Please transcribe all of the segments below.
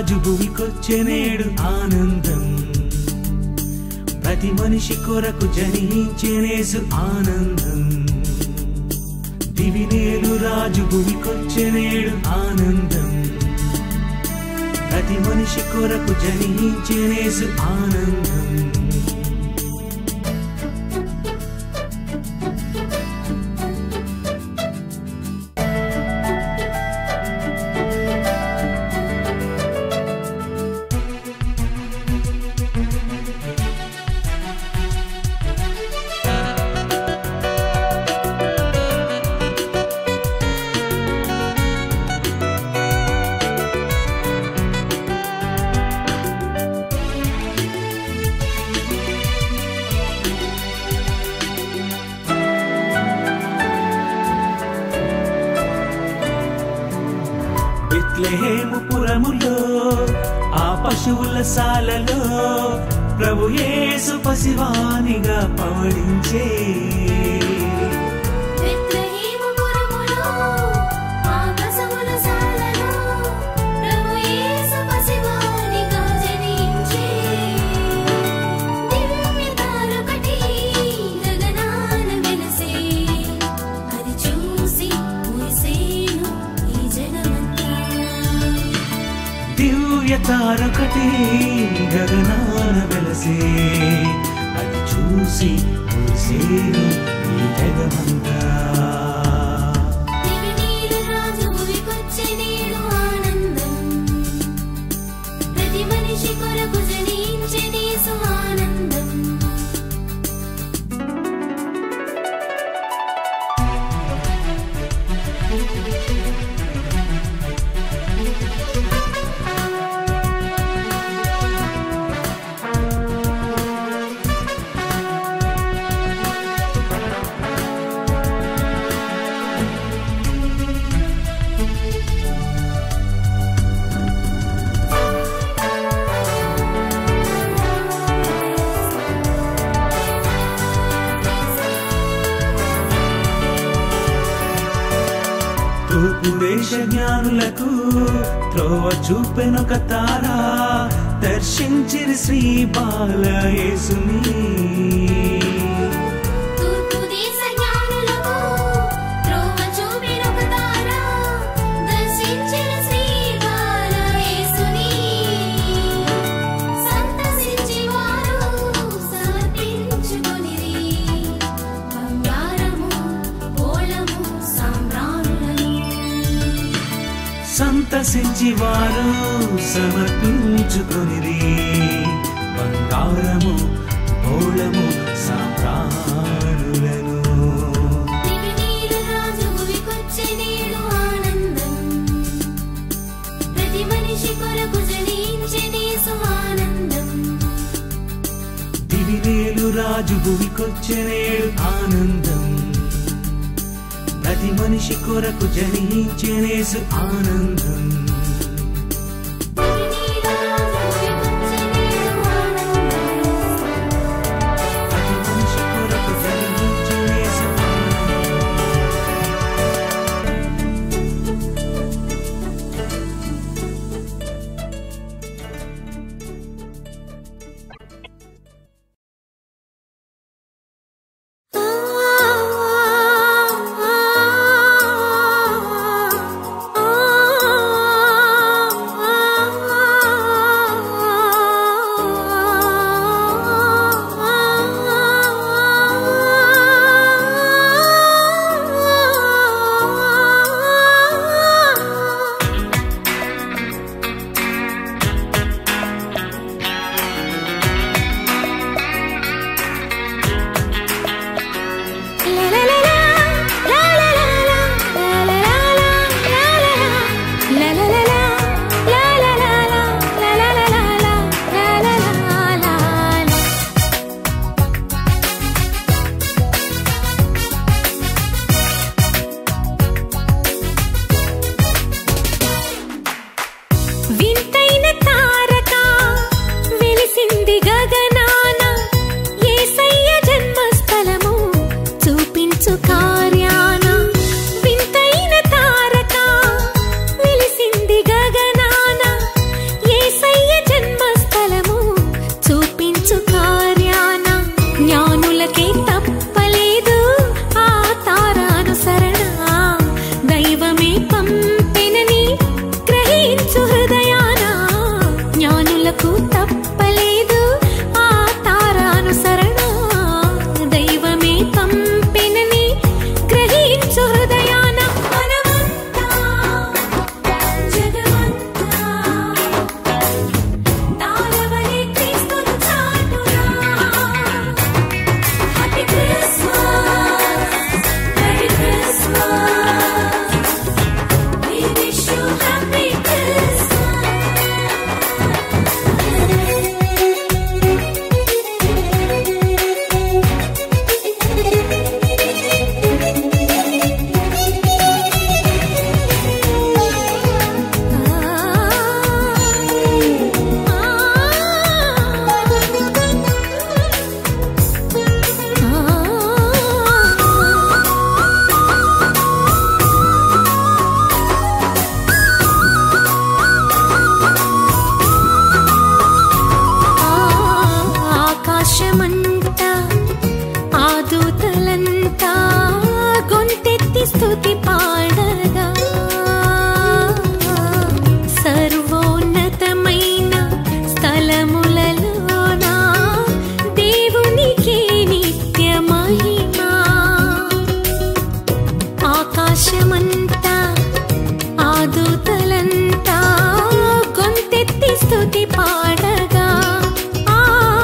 రాజు భూమికొచ్చే నేడు ఆనందం ప్రతి మనిషి కొరకు జనించేనేసు ఆనందం దివినేలు రాజు భూమికొచ్చే నేడు ఆనందం ప్రతి మనిషి కొరకు జనించేనేసు ఆనందం బెత్లెహేము పురములో ఆ పశువుల సాలలో ప్రభు యేసు పసివానిగా పవడించే బెత్లెహేము పురములో ఆ పశువుల సాలలో ప్రభు యేసు పసివానిగా జనించే దివ్య తారొకటి గగనాన వెలసే అది చూసి మురిసేను ఈ జగమంతా దివ్య తారొకటి గగనాన వెలసే అది చూసి మురిసేను ఈ జగమంతా దివినీరు రాజు భువికొచ్చే నేడు ఆనందం ప్రతి మనిషి కొరకు జనించే నీసు ఆనందం తూర్పు దేశ జ్ఞానులకు త్రోవ చూపెనొక తారా దర్శించిరి శ్రీ బాల యేసుని తూర్పు దేశ జ్ఞానులకు త్రోవ చూపెనొక తార దర్శించిన శ్రీ బాల యేసుని సంతసించి వారు సమర్పించుకొనిరి బంగారము పోలము సామ్రాణులను సంతసించి వారు సమర్పించుకొనిరి బంగారము బోళము సాంప్రాణులను దివినీరు రాజు భువికొచ్చే నేడు ఆనందం ప్రతి మనిషి కొరకు జనించే నీసు ఆనందం దివినేలు రాజు భూమికొచ్చే నేడు ఆనందం ప్రతి మనిషి కొరకు జనించేనేసు ఆనందం దివినీరు రాజు భువికొచ్చే నేడు ఆనందం ప్రతి మనిషి కొరకు జనించేనేసు ఆనందం ఆ దూతలంతా గొంతెత్తి స్తుతి పాడగా ఆ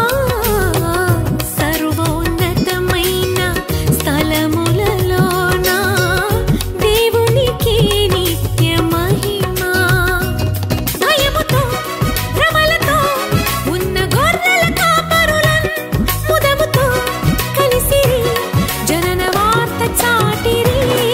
సర్వోన్నతమైన స్థలములలోన దేవునికి నిత్య మహిమా భయముతో భ్రమలతో ఉన్న గొర్రెల కాపరులన్ ముదముతో కలిసిరి జనన వార్త చాటిరి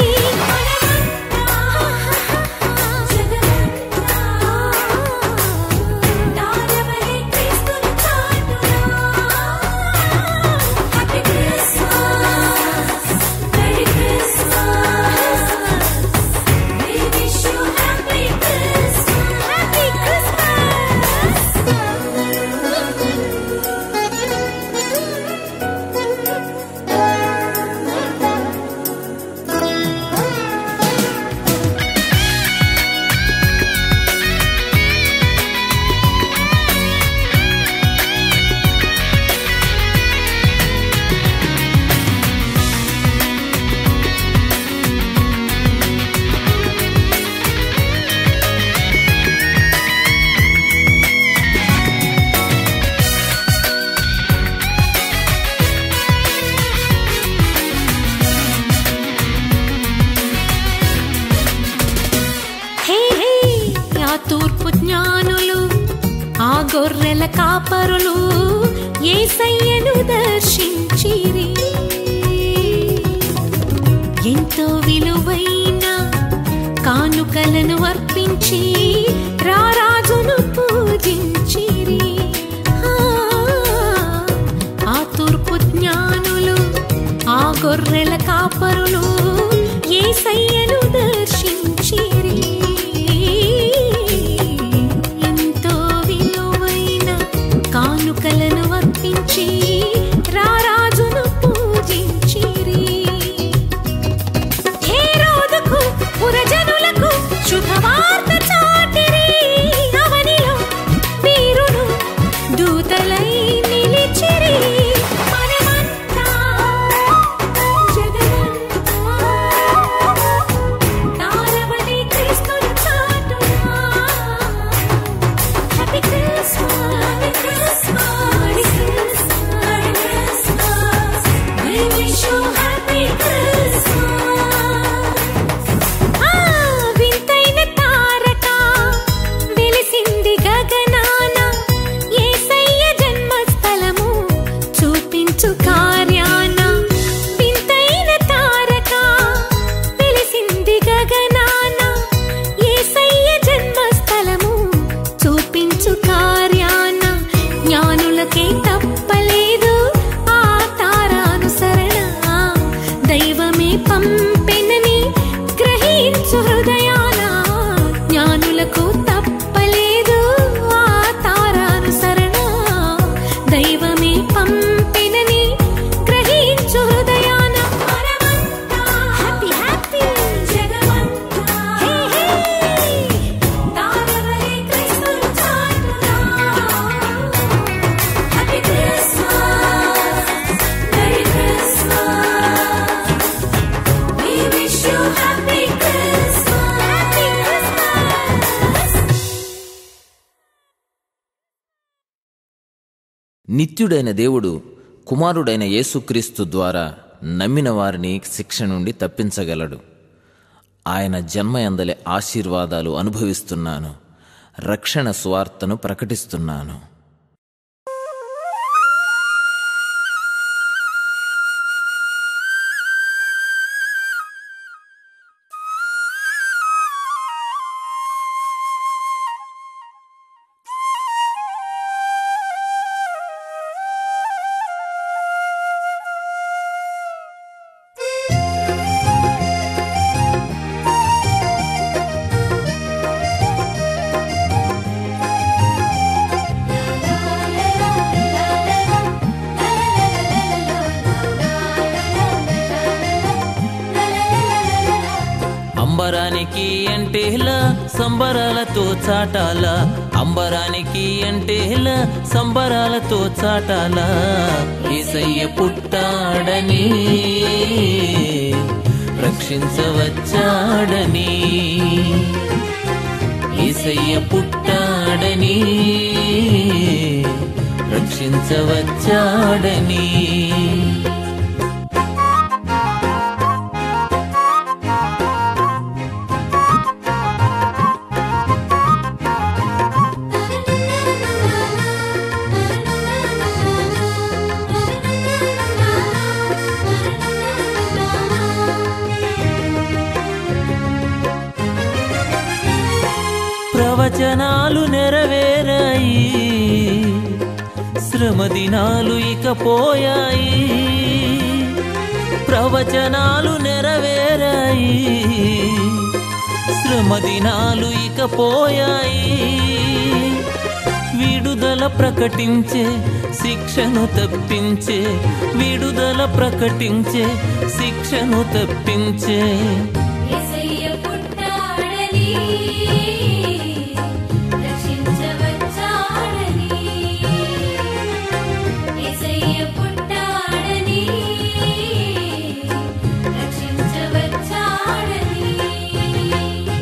Happy హే హే ఆ తూర్పు జ్ఞానులు ఆ గొర్రెల కాపరులు ఏసయ్యను దర్శించిరి ఎంతో విలువైన కానుకలను అర్పించి రారాజును పూజించిరి ఆ, ఆ తూర్పు జ్ఞానులు ఆ గొర్రెల కాపరులు ఏసయ్యను దర్శించిరి ఎంతో విలువైన కానుకలను అర్పించి రారాజును పూజించిరి హేరోదుకు పురజనులకు శుభవార్త చాటిరి అవనిలో వీరును దూతలై నిలిచిరి మనమంతా జగమంతా తారవలి క్రీస్తును చాటునా happy Christmas happy Christmas We wish you happy Christmas. ఆ వింతైన తారక వెలిసింది గగనాన యేసయ్య జన్మస్థలము చూపించు కార్యాన వింతైన తారక వెలిసింది గగనాన యేసయ్య జన్మస్థలము చూపించు కార్యాన జ్ఞానులకే తప్పలేదు ఆ తారానుసరణ దైవమే పంపెనని గ్రహించు హృదయాన జ్ఞానులకు తప్పలేదు ఆ తారానుసరణ దైవమే పంపెనని గ్రహించు హృదయాన హ్యాపీ హ్యాపీ జగమంతా హే హే తారవలే క్రీస్తును చాటునా happy Christmas merry Christmas We wish you happy Christmas. Happy Christmas. నిత్యుడైన దేవుడు కుమారుడైన యేసుక్రీస్తు ద్వారా నమ్మిన వారిని శిక్ష నుండి తప్పించగలడు ఆయన జన్మయందలి ఆశీర్వాదాలు అనుభవిస్తున్నాను రక్షణ స్వార్థను ప్రకటిస్తున్నాను అంబరానికి అంటేలా సంబరాలతో చాటాల అంబరానికి అంటేలా సంబరాలతో చాటాల ఏసయ్య పుట్టాడని రక్షించవచ్చాడని ఏసయ్య పుట్టాడని రక్షించవచ్చాడని ప్రవచనాలు నెరవేరాయి శ్రమ దినాలు ఇక పోయాయి ప్రవచనాలు నెరవేరాయి శ్రమ దినాలు ఇక పోయాయి విడుదల ప్రకటించే శిక్షను తప్పించే విడుదల ప్రకటించే శిక్షను తప్పించే యేసయ్య పుట్టాడని రక్షించవచ్చాడని యేసయ్య పుట్టాడని రక్షించవచ్చాడని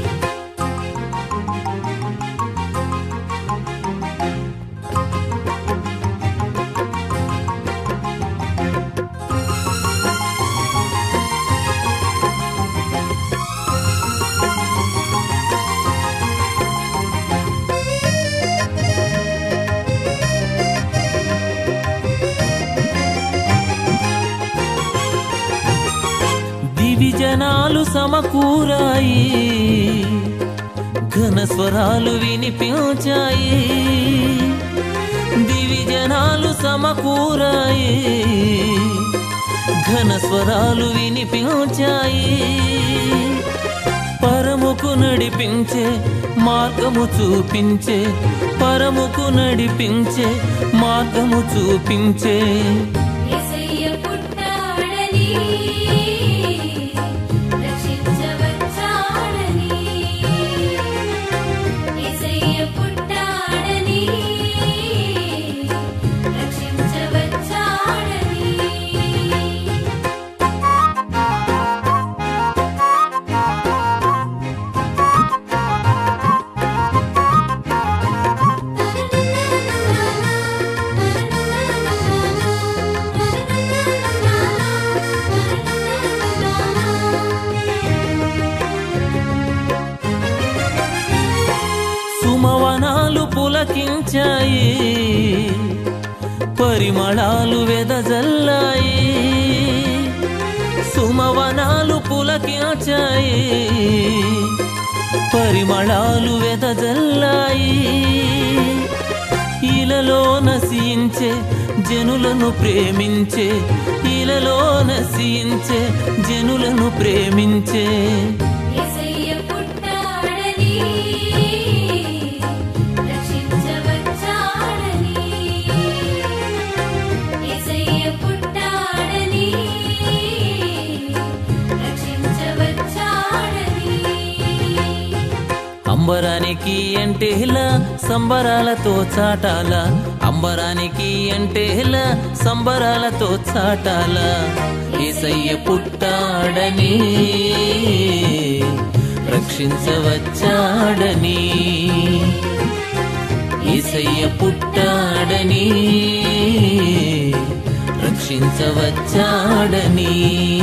దివిజనాలు సమకూరాయి ఘన స్వరాలు వినిపించాయి దివిజనాలు సమకూరాయి ఘన స్వరాలు వినిపించాయి పరముకు నడిపించే మార్గము చూపించే పరముకు నడిపించే మార్గము చూపించే యేసయ్య పుట్టాడని రక్షించవచ్చాడని యేసయ్య పుట్టాడని రక్షించవచ్చాడని సుమవనాలు పులకించాయి పరిమళాలు వెదజల్లాయి సుమవనాలు పులకించాయి పరిమళాలు వెదజల్లాయి ఇలలో నశించే జనులను ప్రేమించే ఇలలో నశించే జనులను ప్రేమించే యేసయ్య పుట్టాడని రక్షించవచ్చాడని యేసయ్య పుట్టాడని రక్షించవచ్చాడని అంబరానికి ఎంటేలా సంబరాలతో చాటాల అంబరానికి ఎంటేలా సంబరాలతో చాటాల ఏసయ్య పుట్టాడని రక్షించవచ్చాడని ఏసయ్య పుట్టాడని రక్షించవచ్చాడని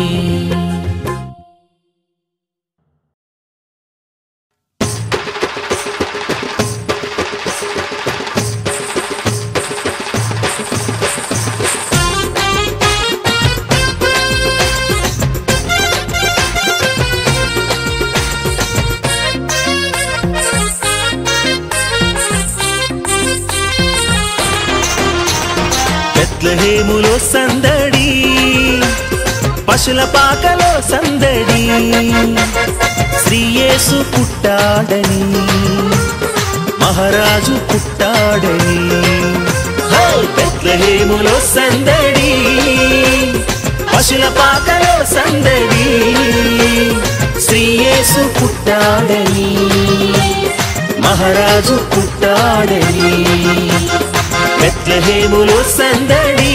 బెత్లహేములో సందడి పశుల పాకలో సందడి శ్రీయేసు పుట్టాడని మహారాజు పుట్టాడని హే! బెత్లహేములో సందడి పశుల పాకలో సందడి శ్రీయేసు పుట్టాడని మహారాజు పుట్టాడని బెత్లహేములో సందడి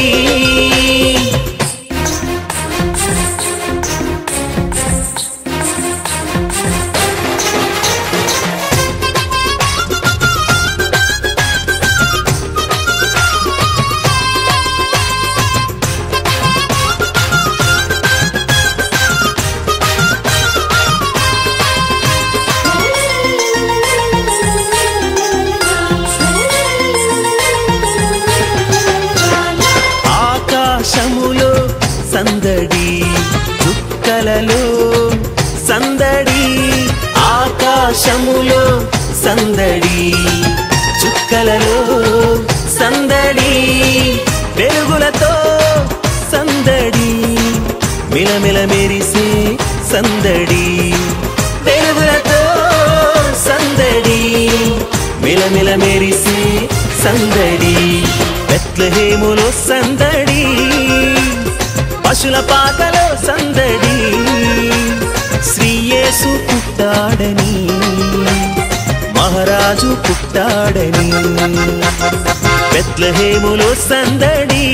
ఆకాశములో సందడి చుక్కలలో సందడి వెలుగులతో సందడి మిలమిల మెరిసే సందడి వెలుగులతో సందడి మిలమిల మెరిసే సందడి బెత్లహేములో సందడి పశుల పాకలో సందడి శ్రీయేసు పుట్టాడని మహారాజు పుట్టాడని బెత్లహేములో సందడి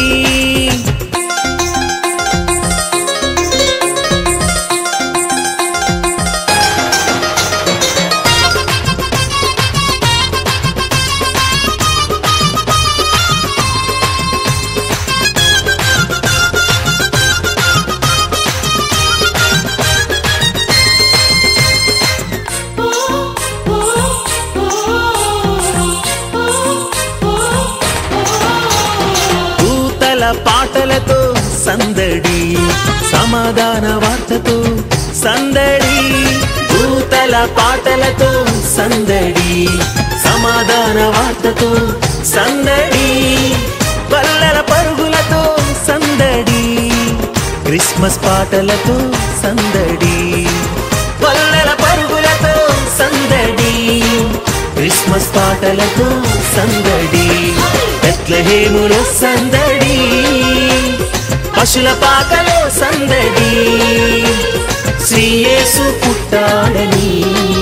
దూతల పాటలతో సందడి సమాధాన వార్తతో సందడి దూతల పాటలతో సందడి సమాధాన వార్తతో సందడి బల్లల పరుగులతో సందడి క్రిస్మస్ పాటలతో సందడి బల్లల పరుగులతో సందడి క్రిస్మస్ పాటలతో సందడి బెత్లహేములో సందడి పశుల పాకలో సందడి శ్రీయేసు పుట్టాడని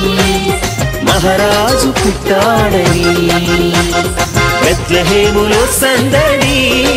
మహారాజు పుట్టాడని బెత్లహేములో సందడి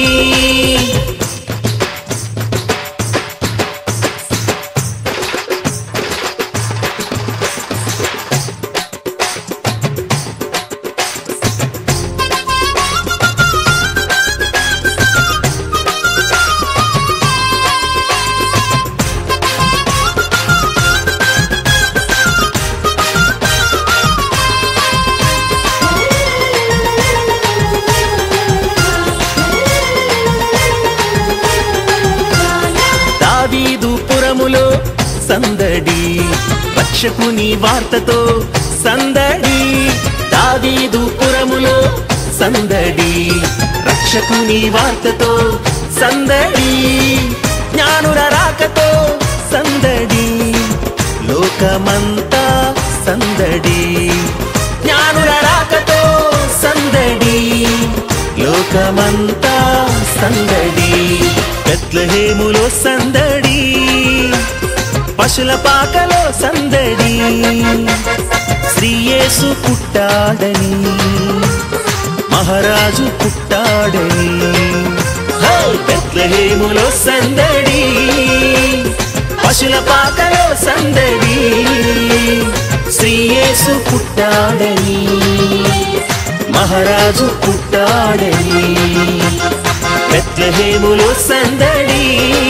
దావీదు పురములో సందడి రక్షకుని వార్తతో సందడి దావీదు పురములో సందడి రక్షకుని వార్తతో సందడి జ్ఞానుల రాకతో సందడి లోకమంతా సందడి జ్ఞానుల రాకతో సందడి లోకమంతా సందడి బెత్లహేములో సందడి పశుల పాకలో సందడి శ్రీయేసు పుట్టాడని మహారాజు పుట్టాడని హే! బెత్లహేములో సందడి పశుల పాకలో సందడి శ్రీయేసు పుట్టాడని మహారాజు పుట్టాడని బెత్లహేములో సందడి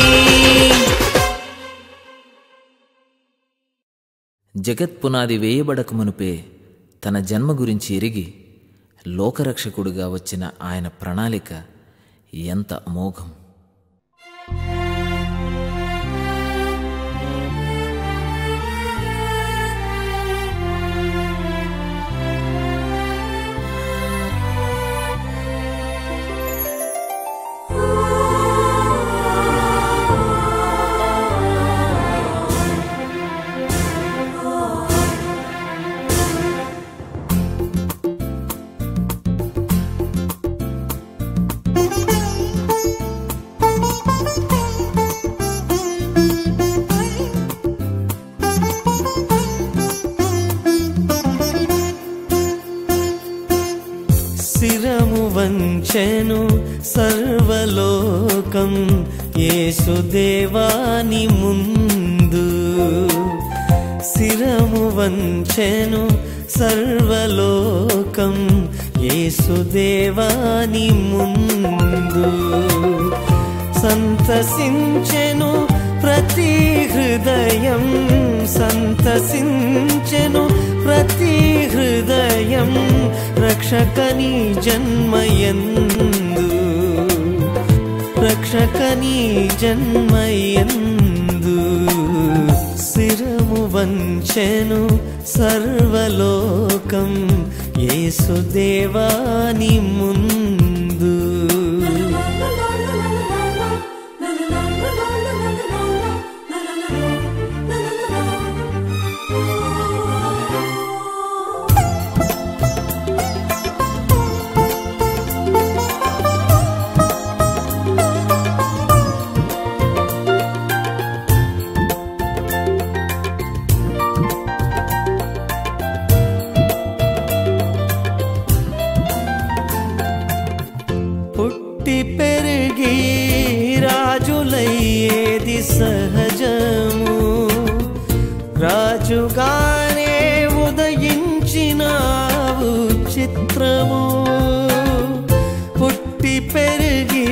జగత్పునాది వేయబడక మునుపే తన జన్మ గురించి ఎరిగి లోకరక్షకుడుగా వచ్చిన ఆయన ప్రణాళిక ఎంత అమోఘం శిరము వంచెను సర్వలోకం యేసుదేవాని ముందు శిరము వంచెను సర్వలోకం యేసుదేవాని ముందు సంతసించెను ప్రతి హృదయం సంతసించెను ప్రతి హృదయం రక్షకని జన్మయందు రక్షకని జన్మయందు శిరము వంచెను సర్వలోకం యేసుదేవాని ముందు పుట్టి పెరిగి రాజులయ్యేది సహజము రాజుగానే ఉదయించినావు చిత్రము పుట్టి పెరిగి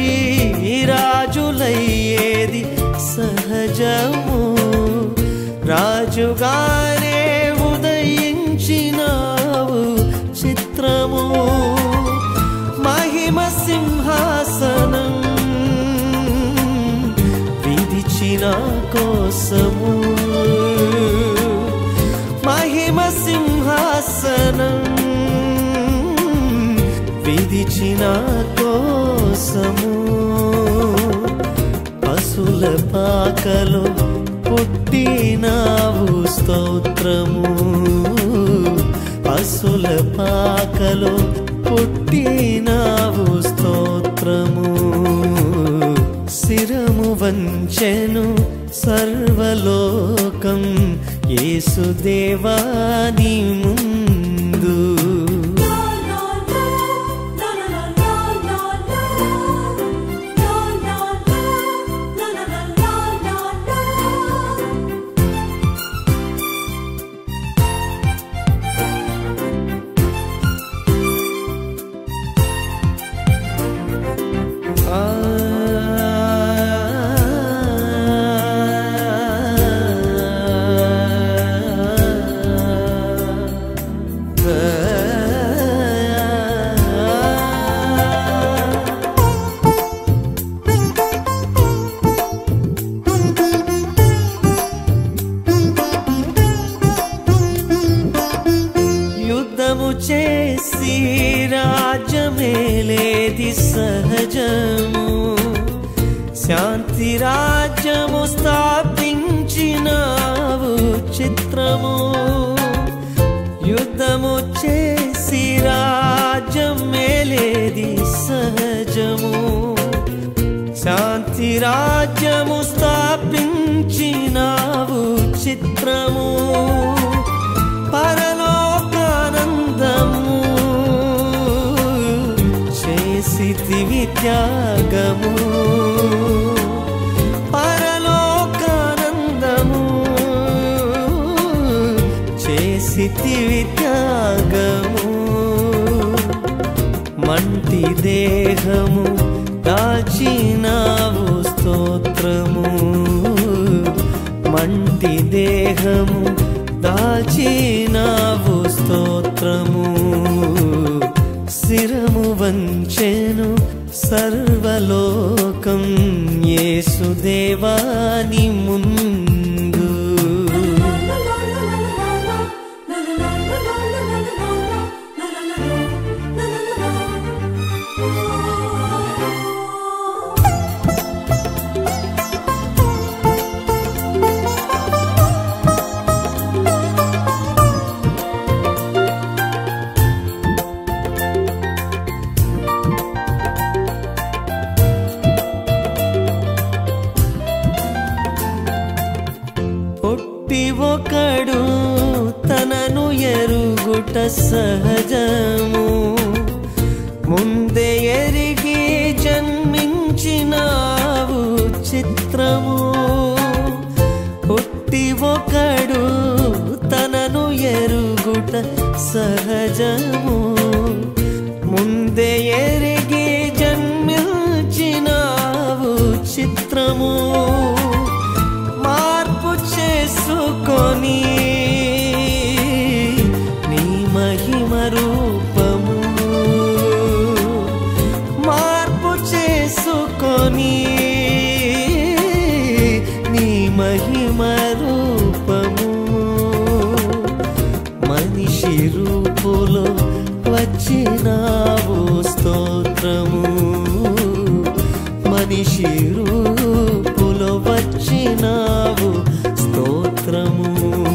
రాజులయ్యేది సహజము రాజుగానే ఉదయించినావు చిత్రము మహిమ సింహాసనం విధిచిన కోసము మహిమ సింహాసనం విధిచిన కోసము పశుల పాకలో పుట్టినావు స్తోత్రము పశుల పాకలో పుట్టినావు స్తోత్రము శిరము వంచెను సర్వలోకం యేసుదేవాని ముందు యుద్ధము చేసి రాజ్యమేలేది సహజము శాంతి రాజ్యము స్థాపించినావు చిత్రము యుద్ధము చేసి రాజ్యమేలేది సహజము శాంతి రాజ్యము స్థాపించినావు చిత్రము పరలోకానందము చేసితివి త్యాగము పరలోకానందము చేసితివి త్యాగము మంటి దేహము దాచినావు స్తోత్రము మంటి దేహము దాచినావు స్తోత్రము శిరము వంచెను సర్వలోకం యేసుదేవాని ముందు పుట్టి ఒకడు తనను ఎరుగుట సహజము ముందే ఎరిగి జన్మించినావు చిత్రము పుట్టి ఒకడు తనను ఎరుగుట సహజము ముందే ఎరిగి జన్మించినావు చిత్రము మార్పు చేసుకొని నీ మహిమ రూపము మార్పు చేసుకొని నీ మహిమ రూపము రూపులో వచ్చినావు స్తోత్రము మనిషి రూపులో వచ్చినావు స్తోత్రము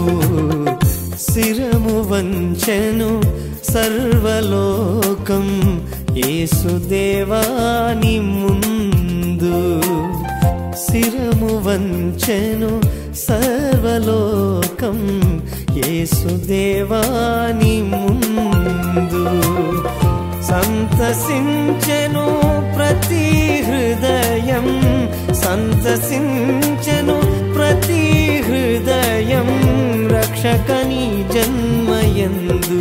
శిరము వంచెను సర్వలోకం యేసుదేవాని ముందు శిరము వంచెను సర్వలోకం యేసుదేవాని ముందు సంతసించెను ప్రతి హృదయం సంతసించెను ప్రతి హృదయం రక్షకని జన్మయందు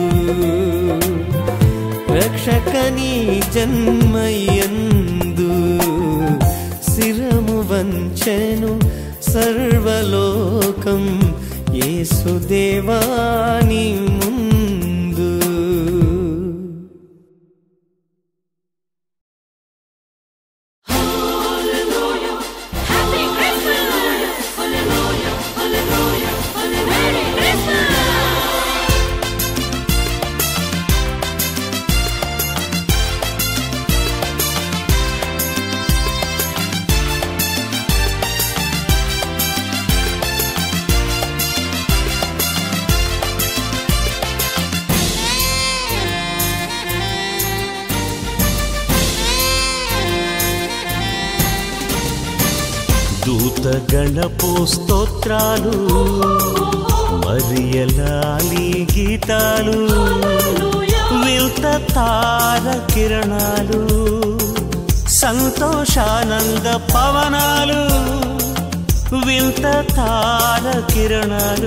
రక్షకని జన్మయందు శిరము వంచెను సర్వలోకం యేసుదేవాని ముందు Happy Christmas! Hallelujah! Hallelujah! Hallelujah! Merry Christmas! దూతగణపు స్తోత్రాలు మరియలాలి గీతాలు వింత తార కిరణాలు సంతోషానంద పవనాలు వింత తార కిరణాలు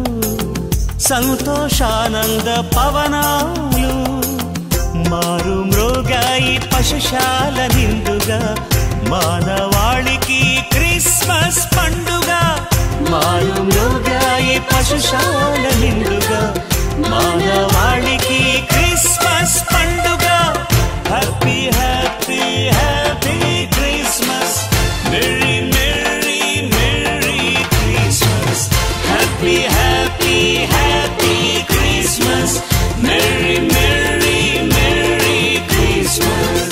సంతోషానంద పవనాలు మారు మృగాయి పశుశాల నిండుగా మానవాళికి క్రిస్మస్ పండుగ మారు మృగాయి పశుశాల నిండుగా మానవాళికి క్రిస్మస్ పండుగ happy happy happy Christmas merry merry merry Christmas happy happy happy Christmas merry merry merry Christmas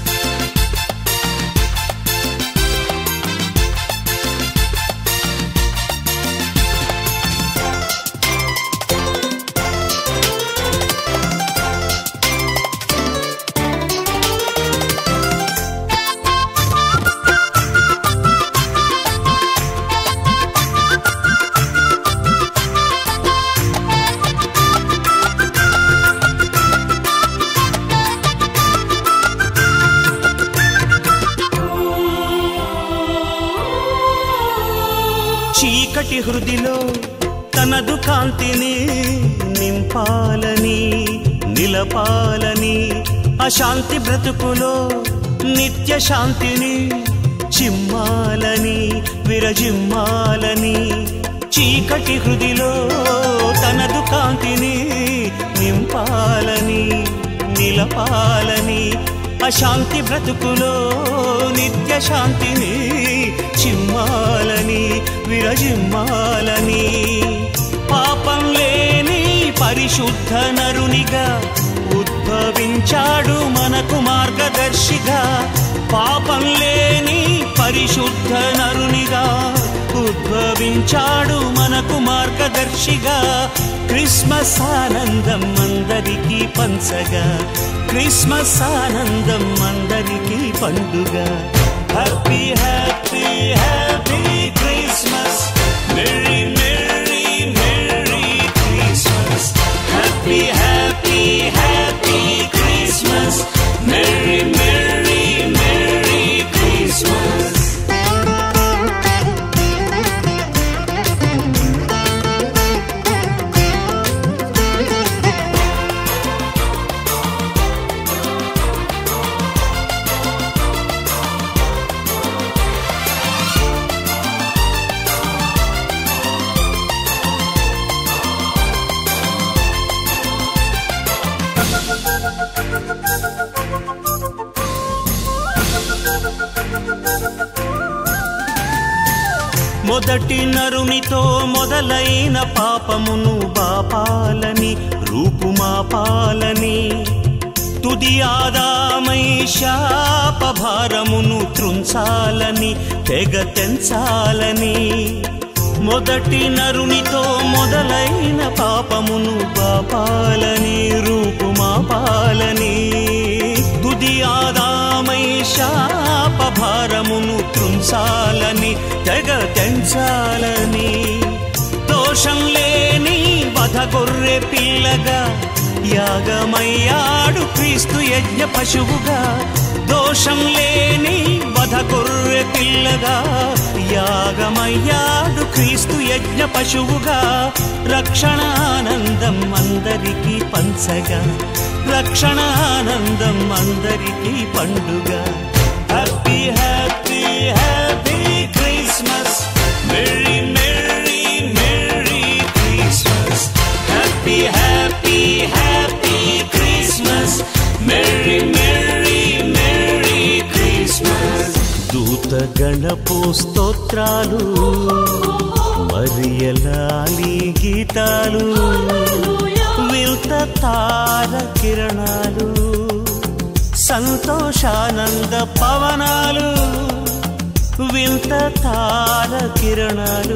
చీకటి హృదిలో తనదు కాంతిని నింపాలని నిలపాలని అశాంతి బ్రతుకులో నిత్య శాంతిని చిమ్మాలని విరజిమ్మాలని చీకటి హృదిలో తనదు కాంతిని నింపాలని నిలపాలని అశాంతి బ్రతుకులో నిత్య శాంతిని చిమ్మాలని విరజిమ్మాలని పాపం లేని పరిశుద్ధ నరునిగా ఉద్భవించాడు మనకు మార్గదర్శిగా పాపం లేని పరిశుద్ధ నరునిగా ఉద్భవించాడు మనకు మార్గదర్శిగా క్రిస్మస్ ఆనందం అందరికీ పంచగా క్రిస్మస్ ఆనందం అందరికీ పండుగ happy happy happy Christmas merry merry merry Christmas happy happy happy Christmas merry merry merry Christmas మొదటి నరునితో మొదలైన పాపమును బాపాలని రూపుమాపాలని తుది ఆదామై శాపభారమును త్రుంచాలని తెగ తెంచాలని మొదటి నరునితో మొదలైన పాపమును పాపాలని రూపుమాపాలని తుది ఆదామై శాపభారమును త్రుంచాలని తెగ తెంచాలని దోషం లేని వధ గొర్రె పిల్లగా యాగమయ్యాడు క్రీస్తు యజ్ఞ పశువుగా దోషం లేని వధ గొర్రె పిల్లగా యాగమయ్యాడు క్రీస్తు యజ్ఞ పశువుగా రక్షణ ఆనందం అందరికీ పంచగా రక్షణ ఆనందం అందరికీ పండుగ happy happy happy Christmas merry merry merry Christmas happy happy happy Christmas merry merry merry Christmas దూత గణపు స్తోత్రాలు మరియలాలి గీతాలు వింత తార కిరణాలు సంతోషానంద పవనాలు వింత తార కిరణాలు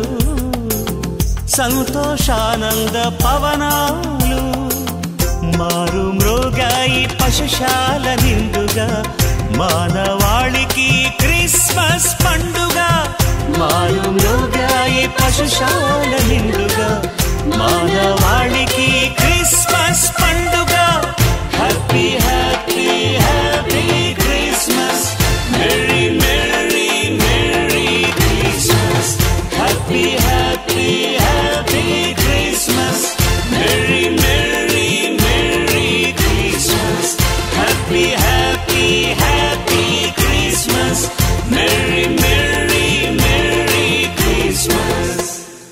సంతోషానంద పవనాలు మారు మృగాయి పశుశాల నిండుగా మానవాళికి క్రిస్మస్ పండుగ మారు మృగాయి పశుశాల నిండుగా మానవాళికి క్రిస్మస్ పండుగ happy happy happy Christmas merry merry merry Christmas happy happy happy Christmas merry merry merry Christmas happy happy happy Christmas merry merry merry Christmas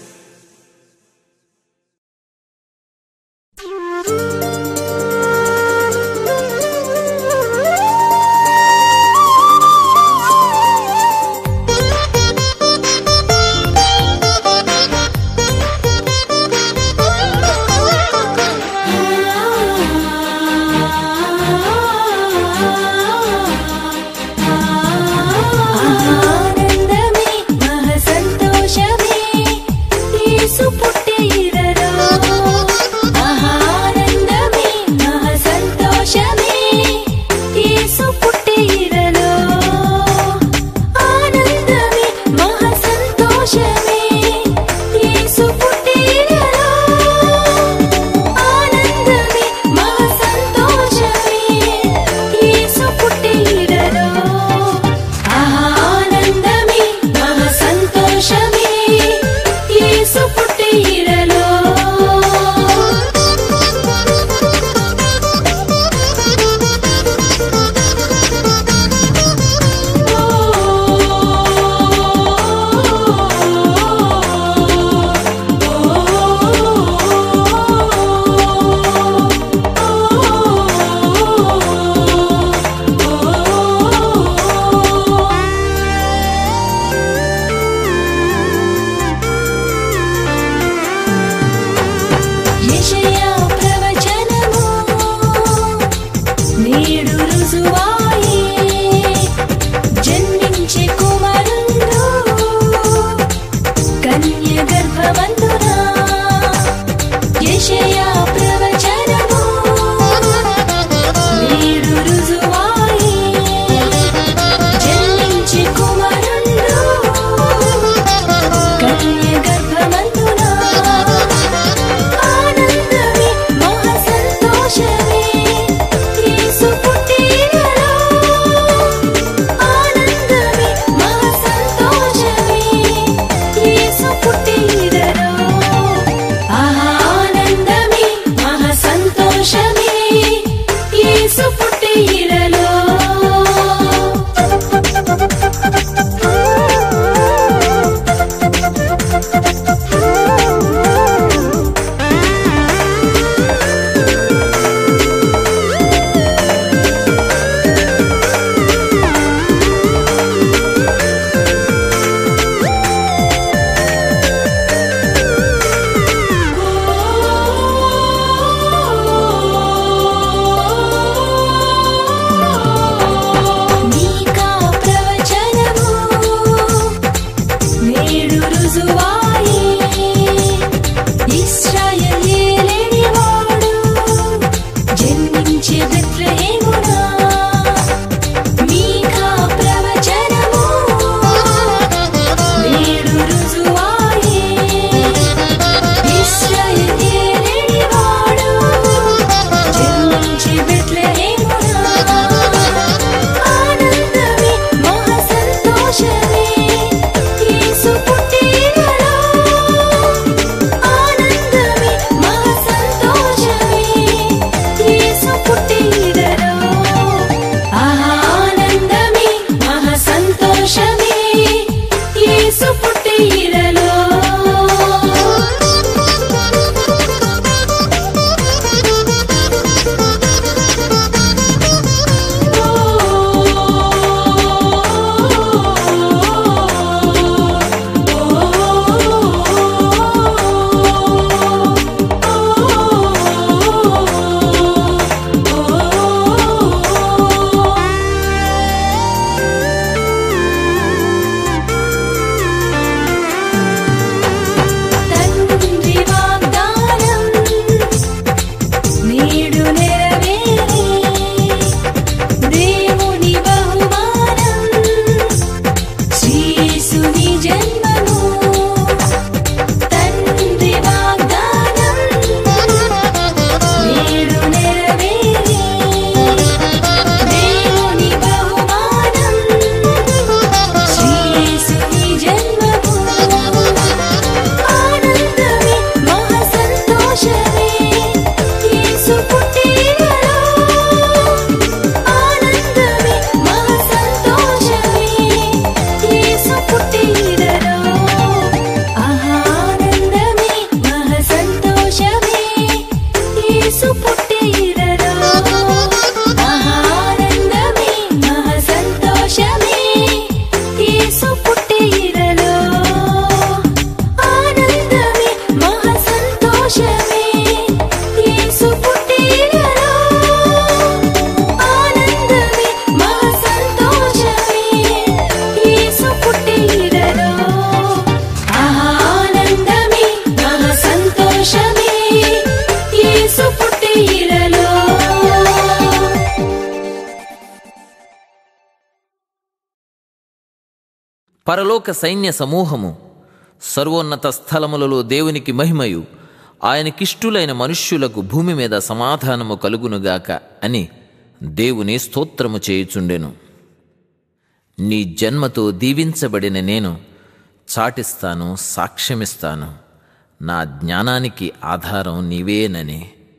ఆనందమే మహా సంతోషమే యేసు పుట్టిరరా ఆనందమే నేడు నెరవేరే దేవుని బహుమానం శ్రీయేసుని జన్మము తండ్రి వాగ్దానం నేడు నెరవేరే దేవుని బహుమానం శ్రీయేసుని జన్మము ఆనందమే మహా సంతోషమే యేసు పుట్టినలో ఆనందమే మహా సంతోషమే యేసు పుట్టినలో ఆనందమే మహా సంతోషమే యేసు పుట్టినలో ఆనందమే మహా సంతోషమే యేసు పుట్టినలో ఆనందమే మహా సంతోషమే యేసు పుట్టినలో ఆనందమే మహా సంతోషమే యేసు పుట్టినలో ఆనందమే మహా సంతోషమే యేసు పుట్టినలో పరలోక సైన్య సమూహము సర్వోన్నత స్థలములలో దేవునికి మహిమయు ఆయనకిష్టులైన మనుష్యులకు భూమి మీద సమాధానము కలుగునుగాక అని దేవుని స్తోత్రము చేయుచుండెను నీ జన్మతో దీవించబడిన నేను చాటిస్తాను సాక్ష్యమిస్తాను నా జ్ఞానానికి ఆధారం నీవేనని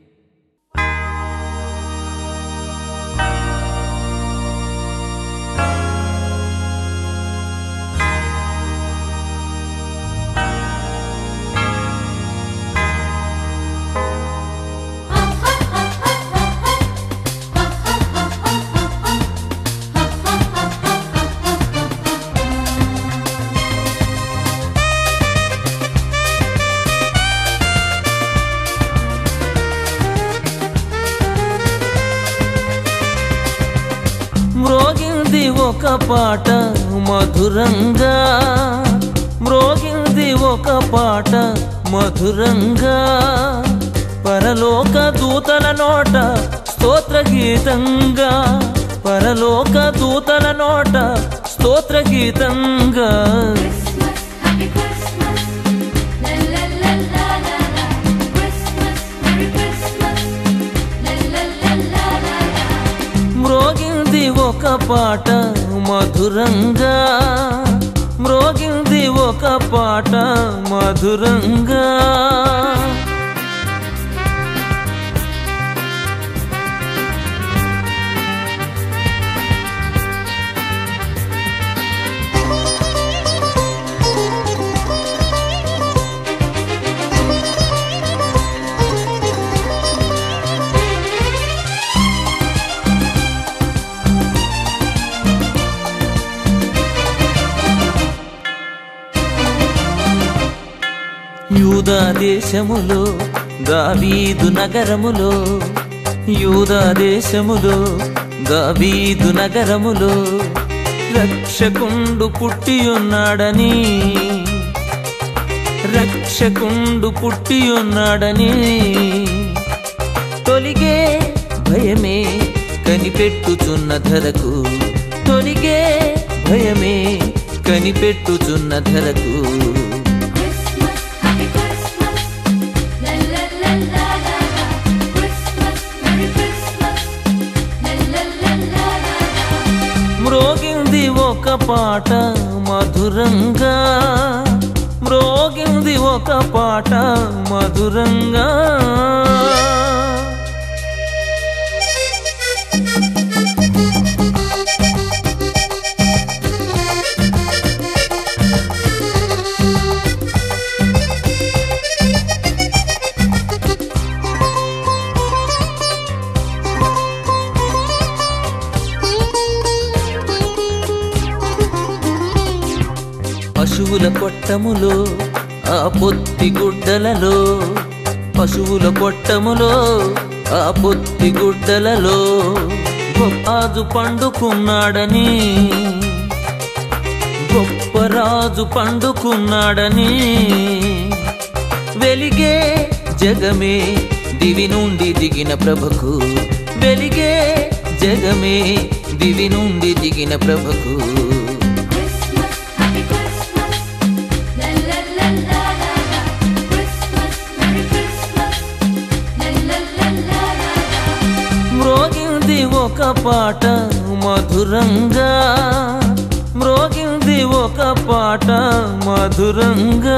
మ్రోగింది ఒక పాట మధురంగా మ్రోగింది ఒక పాట మధురంగా పరలోక దూతల నోట స్తోత్ర గీతంగా పరలోక దూతల నోట స్తోత్ర గీతంగా Happy Christmas, la la la la la la. Christmas, Merry Christmas, la la la la la la. మ్రోగింది ఒక పాట మధురంగా మ్రోగింది ఒక పాట మధురంగా యూదా దేశములో దావీదు నగరములో యూదా దేశములో దావీదు నగరములో రక్షకుండు పుట్టియున్నాడని రక్షకుండు పుట్టియున్నాడని తొలిగే భయమే కనిపెట్టుచున్న ధరకు తొలిగే భయమే కనిపెట్టుచున్న ధరకు Christmas, Happy Christmas, la la la la la la. Christmas, Merry Christmas, la la la la la la. మ్రోగింది ఒక పాట మధురంగా మ్రోగింది ఒక పాట మధురంగా పశువుల కొట్టములో ఆ పొత్తి గుడ్డలలో పశువుల కొట్టములో ఆ పొత్తి గుడ్డలలో గొప్పాజు పండుకున్నాడని గొప్ప రాజు పండుకున్నాడని వెలిగే జగమే దివి నుండి దిగిన ప్రభకు వెలిగే జగమే దివి నుండి దిగిన ప్రభకు Christmas, happy Christmas. La la la la la la. Christmas, Merry Christmas. La la la la la la. మ్రోగింది ఒక పాట మధురంగా మ్రోగింది ఒక పాట మధురంగా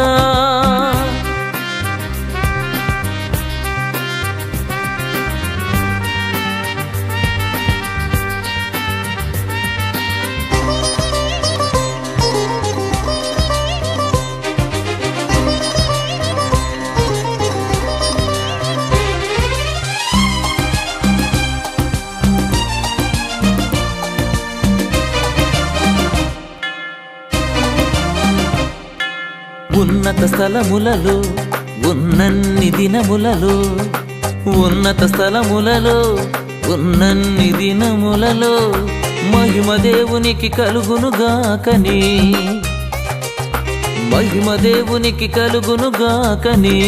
ఉన్నత స్థలములలో ఉన్నన్ని దినములలో ఉన్నత స్థలములలో ఉన్నన్ని దినములలో మహిమ దేవునికి కలుగునుగాకని మహిమ దేవునికి కలుగునుగాకని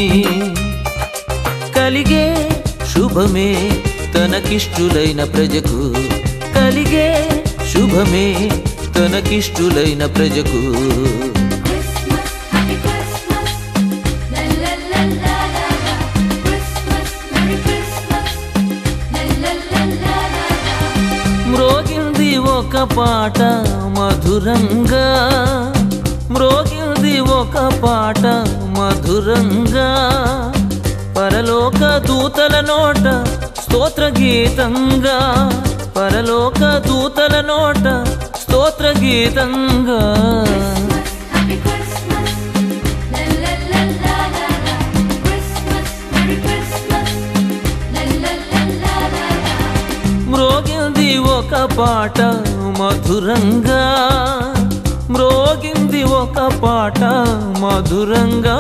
కలిగే శుభమే తనకిష్టులైన ప్రజకు కలిగే శుభమే తనకిష్టులైన ప్రజకు Christmas, happy Christmas. La la la la la la. Christmas, Merry Christmas. La la la la la la. మ్రోగింది ఒక పాట మధురంగా మ్రోగింది ఒక పాట మధురంగా పరలోక దూతల నోట స్తోత్ర గీతంగా పరలోక దూతల నోట స్తోత్ర గీతంగా Happy Christmas. La la la la la la. Christmas, Merry Christmas. La la la la la la. మ్రోగింది ఒక పాట మధురంగా మ్రోగింది ఒక పాట మధురంగా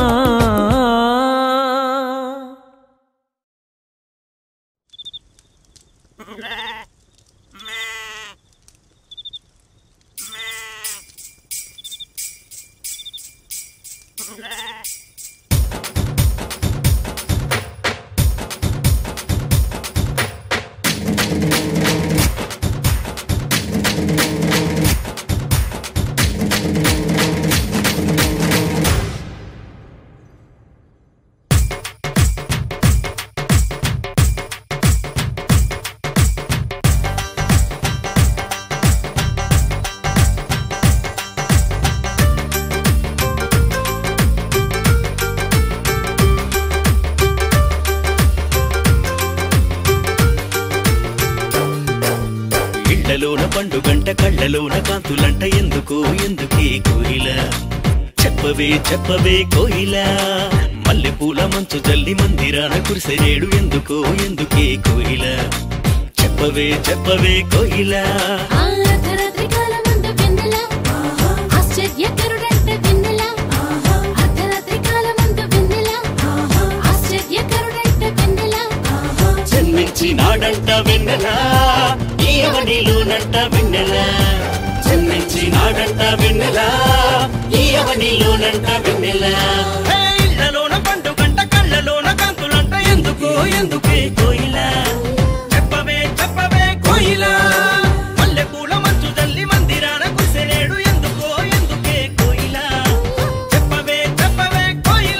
ఇళ్లలోన పండుగంట కళ్ళలోన కాంతులంట ఎందుకు ఎందుకే కోయిల చెప్పవే చెప్పవే కోయిల మల్లెపూల మంచు జల్లి మందిరాన కురిసెరేడు ఎందుకో ఎందుకే కోయిల చెప్పవే చెప్పవే కోయిల అర్ధరాత్రి కాలమందు వెన్నెల ఆశ్చర్యకరుడంట వెన్నెల అర్ధరాత్రి కాలమందు వెన్నెల ఆశ్చర్యకరుడంట వెన్నెల జన్మించి నాడంట వెన్నెల ఈయవనిలోనంట వెన్నెల జన్మించి నాడంట వెన్నెల ఈయవనిలోనంట వెన్నెల ఇళ్లలోన పండుగంట కళ్ళలోన కాంతులంట ఎందుకో ఎందుకే కోయిల చెప్పవే చెప్పవే కోయిల మల్లెపూల మంచు జల్లి మందిరాన కుసెలేడు ఎందుకో ఎందుకే కోయిల చెప్పవే చెప్పవే కోయిల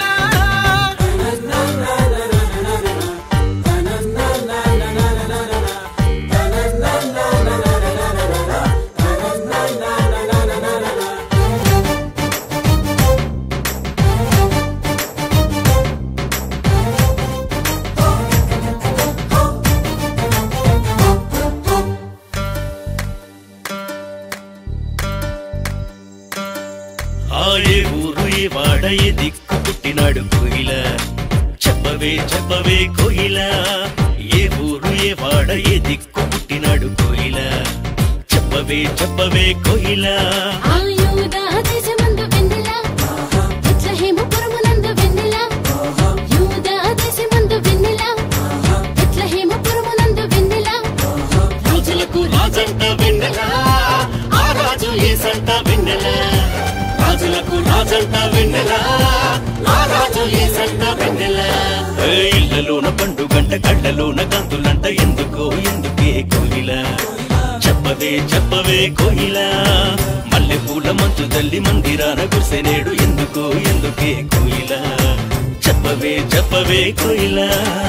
ఆ ఏ ఊరు ఏ వాడ ఏ దిక్కు పుట్టినాడు కోయిల చెప్పవే చెప్పవే కోయిల ఏ ఊరు ఏ వాడ ఏ దిక్కు పుట్టినాడు కోయిల చెప్పవే చెప్పవే కోయిల ఆయుధ దేశమందు వెన్నెల బెత్లెహేముపురమునందు వెన్నెల యూద దేశమందు వెన్నెల బెత్లెహేముపురమునందు వెన్నెల రాజులకు రాజంట వెన్నెల ఆ రాజు ఏసంట వెన్నెల రాజులకు రాజంట వెన్నెల ఆ రాజు ఏసంట వెన్నెల ఏ ఇళ్లలోన పండు గంట కళ్ళలోన కాంతులంట ఎందుకో ఎందుకే కోయిల చెప్పవే చెప్పవే కోయిల మల్లె పూల మంచు తల్లి మందిరాన గుసెనేడు ఎందుకో ఎందుకే కోయిల చెప్పవే చెప్పవే కోయిలా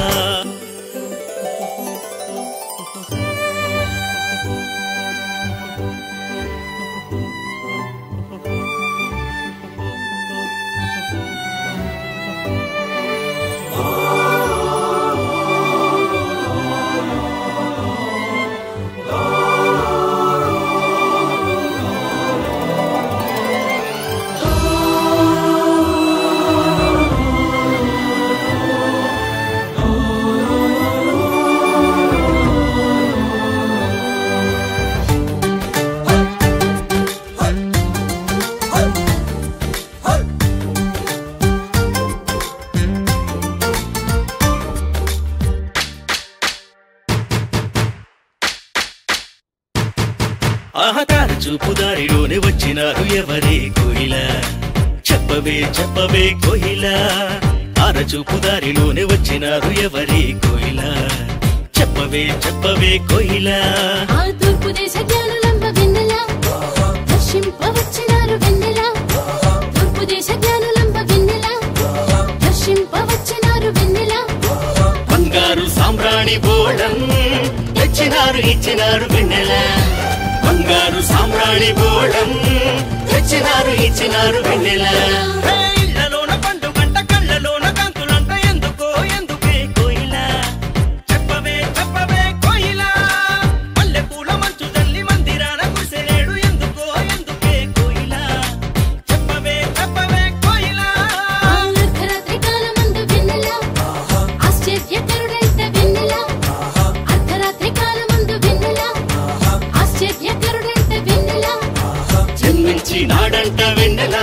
ఆహతార చూపు దారిలోనే వచ్చినారు ఎవరే కోయిల చెప్పవే చెప్పవే కోయిల ఆర చూపు దారిలోనే వచ్చినారు ఎవరే కోయిల చెప్పవే చెప్పవే కోయిల ఆ తూర్పు దేశ జ్ఞానులంబ వెన్నెల దర్శింపవచ్చినారు వెన్నెల తూర్పు దేశ జ్ఞానులంబ వెన్నెల దర్శింపవచ్చినారు వెన్నెల బంగారు సామ్రాణి బోళం తెచ్చినారు ఇచ్చినారు వెన్నెల బంగారు సామ్రాణి బోళం తెచ్చినారు ఇచ్చినారు వెన్నెల ఇళ్లలోన పండు గంట కళ్ళలోన కాంతులంట ఎందుకో ఎందుకే కోయిల చెప్పవే చెప్పవే కోయిల మల్లె పూల మంచు తల్లి మందిరాన కుసెలేడు ఎందుకో ఎందుకే కోయిల చెప్పవే చెప్పవే కోయిల ఆ అర్ధరాత్రి కాలమందు వెన్నెల ఆశ్చర్యకరుడంట వెన్నెల అర్ధరాత్రి కాలమందు వెన్నెల ఆశ్చర్యకరుడంట వెన్నెల జన్మించి నాడంట వెన్నెల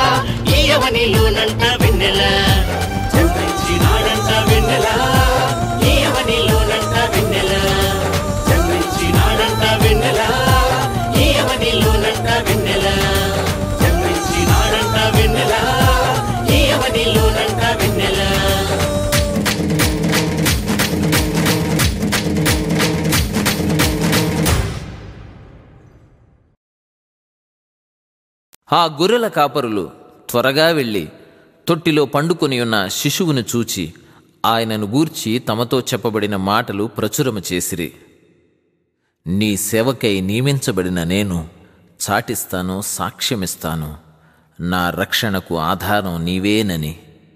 ఈయవనిలోనంట వెన్నెల జన్మించి నాడంట వెన్నెల ఈయవనిలోనంట వెన్నెల జన్మించి నాడంట వెన్నెల ఈయవనిలోనంట వెన్నెల జన్మించి నాడంట వెన్నెల ఈయవనిలోనంట వెన్నెల ఆ గొర్రెల కాపరులు త్వరగా వెళ్ళి తొట్టిలో పండుకొని ఉన్న శిశువును చూచి ఆయనను గూర్చి తమతో చెప్పబడిన మాటలు ప్రచురము చేసిరి నీ సేవకై నియమించబడిన నేను చాటిస్తాను సాక్ష్యమిస్తాను నా రక్షణకు ఆధారం నీవేనని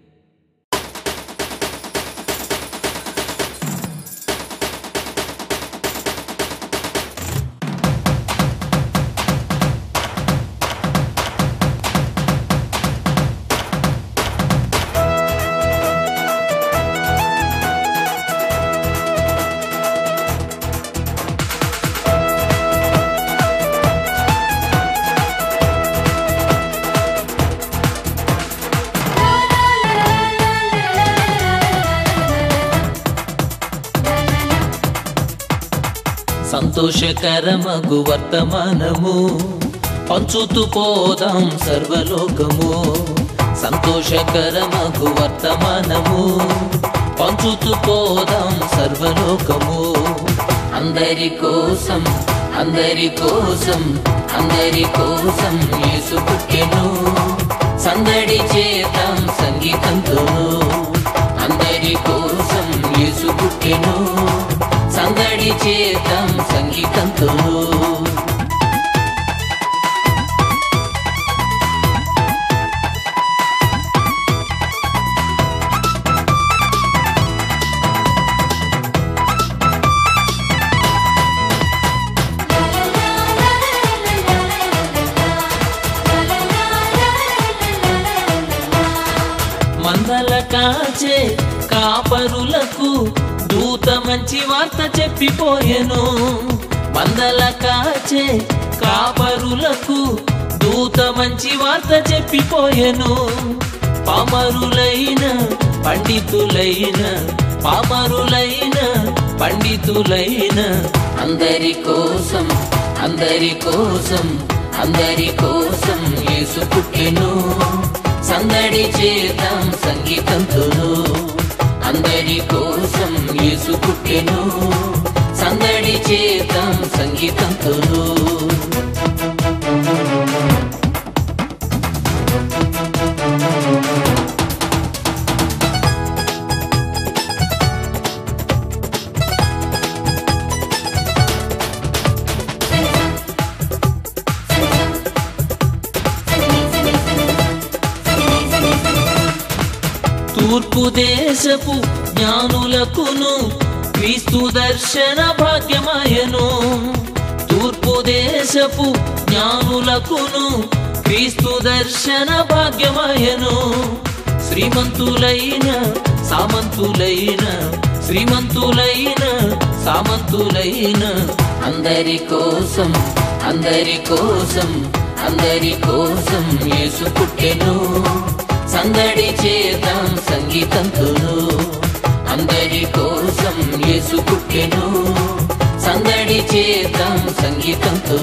సంతోషకరమగు వర్తమానము పంచుతూ పోదాం సర్వలోకము సంతోషకరమగు వర్తమానము పంచుతూ పోదాం సర్వలోకము అందరి కోసం అందరి కోసం అందరి కోసం యేసు పుట్టెను సందడి చేద్దాం సంగీతంతో అందరి కోసం యేసు పుట్టెను సందడి చేద్దాం సంగీతంతో మందల కాచే కాపరులకు దూత మంచి వార్త చెప్పిపోయెను మందల కాచే కాపరులకు దూత మంచి వార్త చెప్పిపోయెను పామరులైన పండితులైన పామరులైన పండితులైన అందరి కోసం అందరి కోసం అందరి కోసం యేసు పుట్టెను సందడి చేద్దాం సంగీతంతో అందరి కోసం యేసు పుట్టెను సందడి చేతం సంగీతంతో తూర్పు దేశపు జ్ఞానులకును క్రీస్తు దర్శన భాగ్యమయను తూర్పు దేశపు జ్ఞానులకును క్రీస్తు దర్శన భాగ్యమయను శ్రీమంతులైన సామంతులైన శ్రీమంతులైన సామంతులైన అందరి కోసం అందరి కోసం అందరి కోసం యేసు పుట్టెను సందడి చేద్దాం సంగీతంతో అందరి కోసం యేసు పుట్టెను సందడి చేద్దాం సంగీతంతో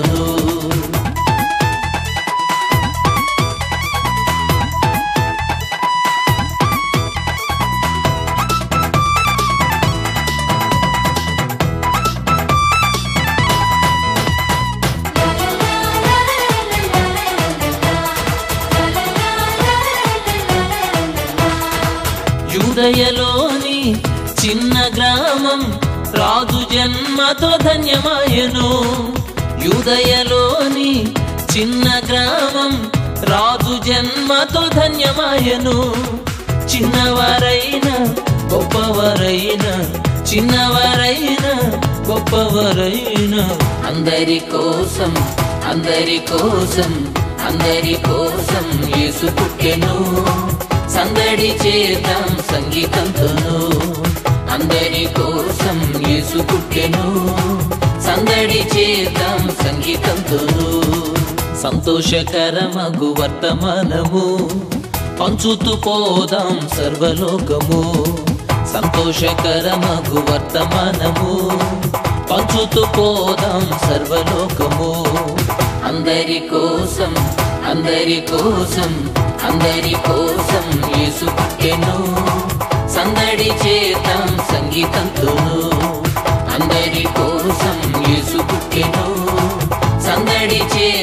యూదయలోని చిన్న గ్రామం రాజు జన్మతో ధన్యమాయను యూదయలోని చిన్న గ్రామం రాజు జన్మతో ధన్యమాయను చిన్నవారైన గొప్పవారైన చిన్నవారైన గొప్పవారైన అందరి కోసం అందరి కోసం అందరి కోసం యేసు పుట్టెను సందడి చేద్దాం సంగీతంతోను అందరి కోసం యేసు పుట్టెను సందడి చేద్దాం సంగీతంతోను సంతోషకరమగు వర్తమానము పంచుతూ పోదాం సర్వలోకము సంతోషకరమగు వర్తమానము పంచుతూ పోదాం సర్వలోకము అందరి కోసం అందరి కోసం అందరి కోసం యేసు పుట్టెను సందడి చేద్దాం సంగీతంతోను అందరి కోసం యేసు పుట్టెను సందడి చే